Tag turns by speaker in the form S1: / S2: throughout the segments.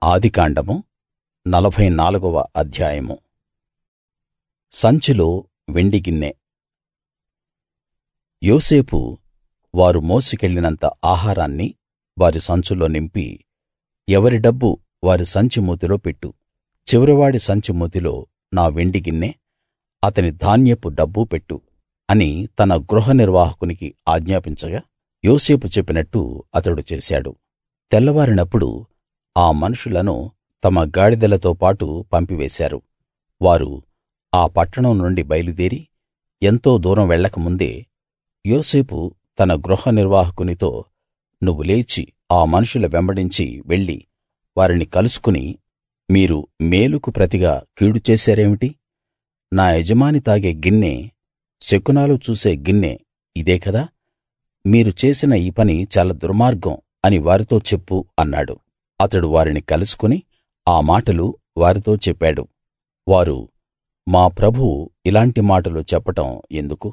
S1: ఆదికాండము నలభై నాలుగవ అధ్యాయము సంచిలో వెండి గిన్నె యోసేపు వారు మోసికెళ్ళినంత ఆహారాన్ని వారి సంచుల్లో నింపి ఎవరి డబ్బు వారి సంచి మూతిలో పెట్టు చివరివాడి సంచి మూతిలో నా వెండి గిన్నె అతని ధాన్యపు డబ్బు పెట్టు అని తన గృహ నిర్వాహకునికి ఆజ్ఞాపించగా యోసేపు చెప్పినట్టు అతడు చేశాడు తెల్లవారినప్పుడు ఆ మనుషులను తమ గాడిదలతో పాటు పంపివేశారు వారు ఆ పట్టణం నుండి బయలుదేరి ఎంతో దూరం వెళ్ళక ముందే యోసేపు తన గృహ నిర్వాహకునితో నువ్వు లేచి ఆ మనుషుల వెంబడించి వెళ్లి వారిని కలుసుకుని మీరు మేలుకు ప్రతిగా కీడు చేశారేమిటి నా యజమాని తాగే గిన్నె శకునాలు చూసే గిన్నె ఇదే కదా మీరు చేసిన ఈ పని చాలా దుర్మార్గం అని వారితో చెప్పు అన్నాడు అతడు వారిని కలుసుకుని ఆ మాటలు వారితో చెప్పాడు వారు మా ప్రభువు ఇలాంటి మాటలు చెప్పడం ఎందుకు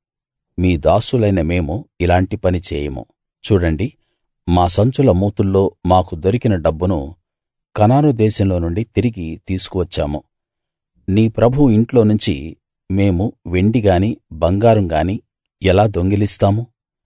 S1: మీ దాసులైన మేము ఇలాంటి పని చేయము చూడండి మా సంచుల మూతుల్లో మాకు దొరికిన డబ్బును కనాను దేశంలో నుండి తిరిగి తీసుకువచ్చాము నీ ప్రభువు ఇంట్లో నుంచి మేము వెండి గాని బంగారం గాని ఎలా దొంగిలిస్తాము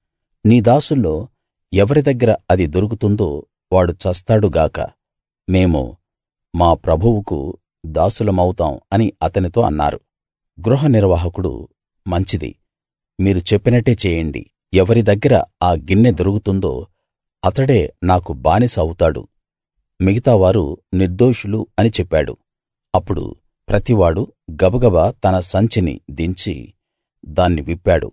S1: నీ దాసుల్లో ఎవరి దగ్గర అది దొరుకుతుందో వాడు చస్తాడు గాక మేము మా ప్రభువుకు దాసులమవుతాం అని అతనితో అన్నారు గృహ నిర్వాహకుడు మంచిది మీరు చెప్పినట్టే చేయండి ఎవరి దగ్గర ఆ గిన్నె దొరుకుతుందో అతడే నాకు బానిస అవుతాడు మిగతావారు నిర్దోషులు అని చెప్పాడు అప్పుడు ప్రతివాడు గబగబా తన సంచిని దించి దాన్ని విప్పాడు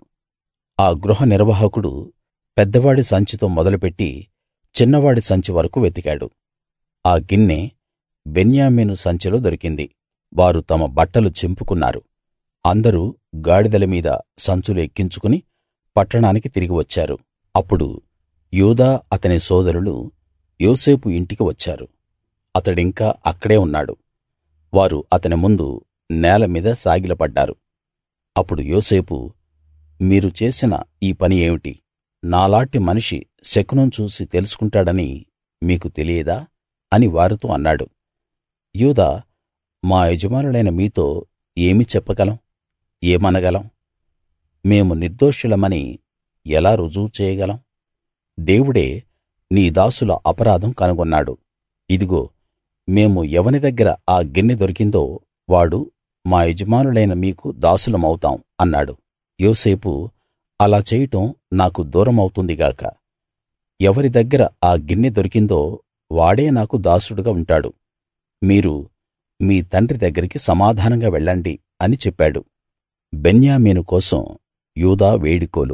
S1: ఆ గృహ నిర్వాహకుడు పెద్దవాడి సంచితో మొదలుపెట్టి చిన్నవాడి సంచి వరకూ వెతికాడు ఆ గిన్నె బెన్యామీను సంచిలో దొరికింది వారు తమ బట్టలు చింపుకున్నారు అందరూ గాడిదల మీద సంచులు ఎక్కించుకుని పట్టణానికి తిరిగి వచ్చారు అప్పుడు యూదా అతని సోదరులు యోసేపు ఇంటికి వచ్చారు అతడింకా అక్కడే ఉన్నాడు వారు అతని ముందు నేల మీద సాగిలపడ్డారు అప్పుడు యోసేపు మీరు చేసిన ఈ పని ఏమిటి నాలాటి మనిషి శకునం చూసి తెలుసుకుంటాడని మీకు తెలియదా అని వారితో అన్నాడు యూదా మా యజమానులైన మీతో ఏమి చెప్పగలం ఏమనగలం మేము నిర్దోషులమని ఎలా రుజువు చేయగలం దేవుడే నీ దాసుల అపరాధం కనుగొన్నాడు ఇదిగో మేము ఎవని దగ్గర ఆ గిన్నె దొరికిందో వాడు మా యజమానులైన మీకు దాసులమవుతాం అన్నాడు యోసేపు అలా చేయటం నాకు దూరమవుతుంది గాక ఎవరి దగ్గర ఆ గిన్నె దొరికిందో వాడే నాకు దాసుడుగా ఉంటాడు మీరు మీ తండ్రి దగ్గరికి సమాధానంగా వెళ్ళండి అని చెప్పాడు బెన్యామీను కోసం యూదా వేడుకోలు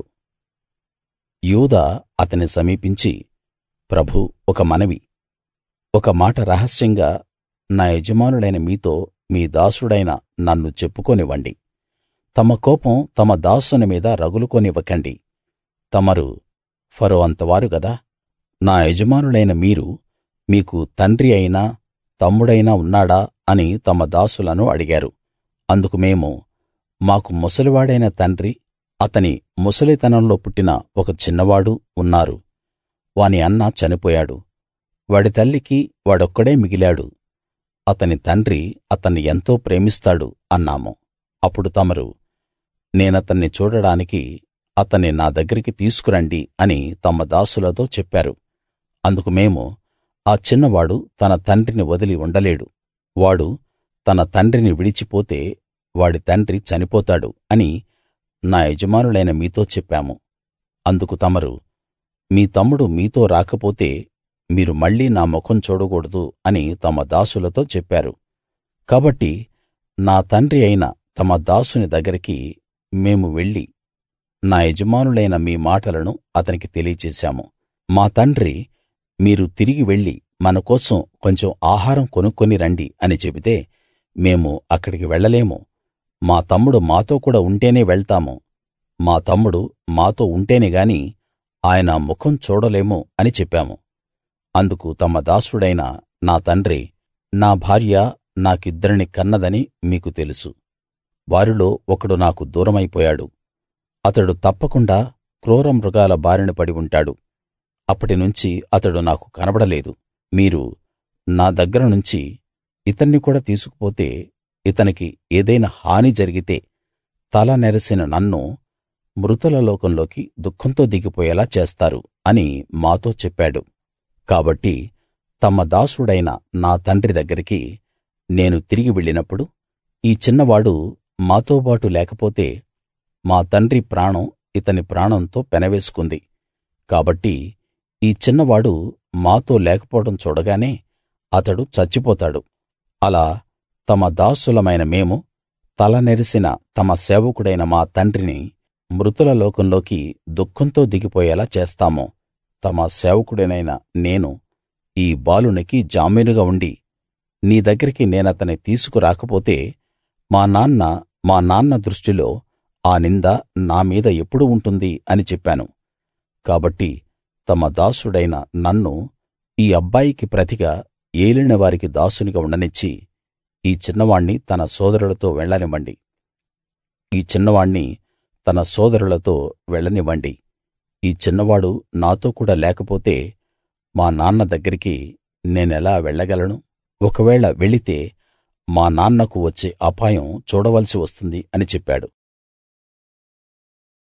S1: యూదా అతని సమీపించి ప్రభూ ఒక మనవి ఒక మాట రహస్యంగా నా యజమానులైన మీతో మీ దాసుడైన నన్ను చెప్పుకోనివ్వండి తమ కోపం తమ దాసుని మీద రగులుకోనివ్వకండి తమరు ఫరో అంతవారు గదా నా యజమానులైన మీరు మీకు తండ్రి అయినా తమ్ముడైనా ఉన్నాడా అని తమ దాసులను అడిగారు అందుకు మేము మాకు ముసలివాడైన తండ్రి అతని ముసలితనంలో పుట్టిన ఒక చిన్నవాడు ఉన్నారు వాని అన్న చనిపోయాడు వాడి తల్లికి వాడొక్కడే మిగిలాడు అతని తండ్రి అతన్ని ఎంతో ప్రేమిస్తాడు అన్నాము అప్పుడు తమరు నేనతన్ని చూడడానికి అతన్ని నా దగ్గరికి తీసుకురండి అని తమ దాసులతో చెప్పారు అందుకు మేము ఆ చిన్నవాడు తన తండ్రిని వదిలి ఉండలేడు వాడు తన తండ్రిని విడిచిపోతే వాడి తండ్రి చనిపోతాడు అని నా యజమానులైన మీతో చెప్పాము అందుకు తమరు మీ తమ్ముడు మీతో రాకపోతే మీరు మళ్ళీ నా ముఖం చూడకూడదు అని తమ దాసులతో చెప్పారు కాబట్టి నా తండ్రి అయిన తమ దాసుని దగ్గరికి మేము వెళ్లి నా యజమానులైన మీ మాటలను అతనికి తెలియచేశాము మా తండ్రి మీరు తిరిగి వెళ్లి మన కోసం కొంచెం ఆహారం కొనుక్కొని రండి అని చెబితే మేము అక్కడికి వెళ్ళలేము మా తమ్ముడు మాతో కూడా ఉంటేనే వెళ్తాము మా తమ్ముడు మాతో ఉంటేనే గాని ఆయన ముఖం చూడలేము అని చెప్పాము అందుకు తమ దాసుడైన నా తండ్రి నా భార్య నాకిద్దరిని కన్నదని మీకు తెలుసు వారిలో ఒకడు నాకు దూరమైపోయాడు అతడు తప్పకుండా క్రూర మృగాల బారిన పడి ఉంటాడు అప్పటినుంచి అతడు నాకు కనబడలేదు మీరు నా దగ్గర నుంచి ఇతన్ని కూడా తీసుకుపోతే ఇతనికి ఏదైనా హాని జరిగితే తల నెరసిన నన్ను మృతుల లోకంలోకి దుఃఖంతో దిగిపోయేలా చేస్తారు అని మాతో చెప్పాడు కాబట్టి తమ దాసుడైన నా తండ్రి దగ్గరికి నేను తిరిగి వెళ్ళినప్పుడు ఈ చిన్నవాడు మాతోబాటు లేకపోతే మా తండ్రి ప్రాణం ఇతని ప్రాణంతో పెనవేసుకుంది కాబట్టి ఈ చిన్నవాడు మాతో లేకపోవడం చూడగానే అతడు చచ్చిపోతాడు అలా తమ దాసులమైన మేము తల నెరిసిన తమ సేవకుడైన మా తండ్రిని మృతుల లోకంలోకి దుఃఖంతో దిగిపోయేలా చేస్తాము తమ సేవకుడినైన నేను ఈ బాలునికి జామీనుగా ఉండి నీ దగ్గరికి నేనతని తీసుకురాకపోతే మా నాన్న మా నాన్న దృష్టిలో ఆ నింద నా మీద ఎప్పుడు ఉంటుంది అని చెప్పాను కాబట్టి తమ దాసుడైన నన్ను ఈ అబ్బాయికి ప్రతిగా ఏలిన వారికి దాసునిగా ఉండనిచ్చి ఈ చిన్నవాణ్ణి తన సోదరులతో వెళ్ళనివ్వండి ఈ చిన్నవాణ్ణి తన సోదరులతో వెళ్ళనివ్వండి ఈ చిన్నవాడు నాతో కూడా లేకపోతే మా నాన్న దగ్గరికి నేనెలా వెళ్ళగలను ఒకవేళ వెళితే మా నాన్నకు వచ్చే అపాయం చూడవలసి వస్తుంది అని చెప్పాడు